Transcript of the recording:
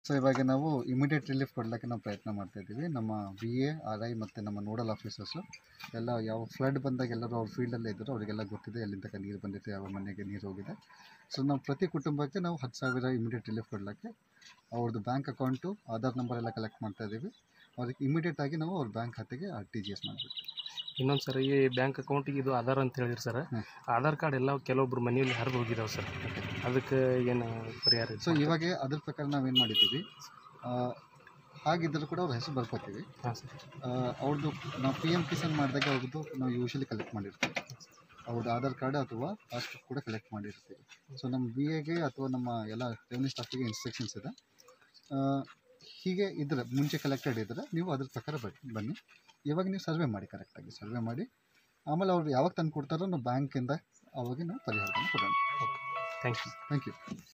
So ಇವಾಗ ನಾವು immediate relief ಕೊಡಲಿಕ್ಕೆ ನಾವು ಪ್ರಯತ್ನ ಮಾಡ್ತಾ ಇದ್ದೀವಿ ನಮ್ಮ ಬಿ ಎ ಆರ್ ಐ ಮತ್ತು ನಮ್ಮ ನೋಡಲ್ ಆಫೀಸರ್ಸು ಎಲ್ಲ ಯಾವ ಫ್ಲಡ್ ಬಂದಾಗ ಎಲ್ಲರೂ ಅವ್ರ ಫೀಲ್ಡಲ್ಲೇ ಇದ್ದರು ಅವರಿಗೆಲ್ಲ ಗೊತ್ತಿದೆ ಎಲ್ಲಿಂದ ತನಕ ನೀರು ಬಂದಿತ್ತು ಯಾವ ಮನೆಗೆ ನೀರು ಹೋಗಿದೆ ಸೊ ನಾವು ಪ್ರತಿ ಕುಟುಂಬಕ್ಕೆ ನಾವು ಹತ್ತು ಸಾವಿರ ಇಮಿಡಿಯೇಟ್ ರಿಲೀಫ್ ಕೊಡಲಿಕ್ಕೆ ಅವ್ರದ್ದು ಬ್ಯಾಂಕ್ ಅಕೌಂಟು ಆಧಾರ್ ನಂಬರ್ ಎಲ್ಲ ಕಲೆಕ್ಟ್ ಮಾಡ್ತಾ ಇದ್ದೀವಿ ಅವ್ರಿಗೆ ಇಮಿಡಿಯೇಟ್ ಆಗಿ ನಾವು ಅವ್ರ ಬ್ಯಾಂಕ್ ಖಾತೆಗೆ ಆರ್ ಟಿ ಜಿ ಎಸ್ ಮಾಡಿಬಿಟ್ಟು ಇನ್ನೊಂದು ಸರ್ ಈ ಬ್ಯಾಂಕ್ ಅಕೌಂಟಿಗೆ ಇದು ಆಧಾರ್ ಅಂತ ಹೇಳಿರಿ ಸರ್ ಹ್ಮ್. ಆಧಾರ್ ಕಾರ್ಡ್ ಎಲ್ಲ ಕೆಲವೊಬ್ರು ಮನೆಯಲ್ಲಿ ಹರಿದು ಹೋಗಿದಾವೆ ಸರ್ ಅದಕ್ಕೆ ಏನು ಪರಿಹಾರ ಇದೆ? ಸೊ ಇವಾಗ ಅದ್ರ ಪ್ರಕಾರ ನಾವೇನು ಮಾಡಿದ್ದೀವಿ ಆ, ಹಾಗಿದ್ದರೂ ಕೂಡ ಅವ್ರ ಹೆಸರು ಬರ್ಕೋತೀವಿ ಹಾಂ ಸರ್ ಆ, ಅವ್ರದ್ದು ನಾವು ಪಿ ಎಮ್ ಕಿಸಾನ್ ಮಾಡಿದಾಗ ಅವ್ರದ್ದು ನಾವು ಯೂಶಲಿ ಕಲೆಕ್ಟ್ ಮಾಡಿರ್ತೀವಿ ಅವ್ರದ್ದು ಆಧಾರ್ ಕಾರ್ಡ್ ಅಥವಾ ಪಾಸ್ಬುಕ್ ಕೂಡ ಕಲೆಕ್ಟ್ ಮಾಡಿರ್ತೀವಿ ಸೊ ನಮ್ಮ ಬಿ ಎಗೆ ಅಥವಾ ನಮ್ಮ ಎಲ್ಲ ರೆವೆನ್ಯೂ ಸ್ಟಾಫಿಗೆ ಇನ್ಸ್ಟ್ರಕ್ಷನ್ಸ್ ಇದೆ ಆ, ಹೀಗೆ ಇದ್ರೆ ಮುಂಚೆ ಕಲೆಕ್ಟೆಡ್ ಇದ್ದರೆ ನೀವು ಅದ್ರ ಪ್ರಕಾರ ಬನ್ನಿ ಬನ್ನಿ ಇವಾಗ ನೀವು ಸರ್ವೆ ಮಾಡಿ ಕರೆಕ್ಟಾಗಿ ಸರ್ವೆ ಮಾಡಿ ಆಮೇಲೆ ಅವ್ರು ಯಾವಾಗ ತಂದು ಕೊಡ್ತಾರೋ ನಾವು ಬ್ಯಾಂಕಿಂದ ಅವಾಗ ನಾವು ಪರಿಹಾರವನ್ನು ಕೊಡೋಣ ಥ್ಯಾಂಕ್ ಯು ಥ್ಯಾಂಕ್ ಯು